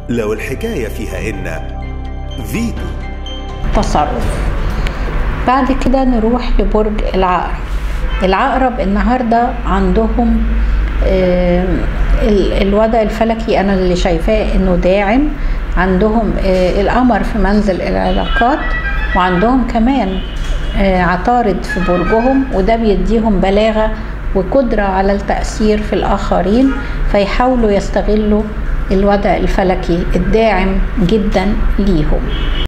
لو الحكاية فيها إن فيتو تصرف بعد كده نروح لبرج العقرب العقرب النهارده عندهم آه، ال- الوضع الفلكي انا اللي شايفاه انه داعم عندهم آه، القمر في منزل العلاقات وعندهم كمان آه، عطارد في برجهم وده بيديهم بلاغه وقدره على التاثير في الاخرين فيحاولوا يستغلوا الوضع الفلكي الداعم جدا ليهم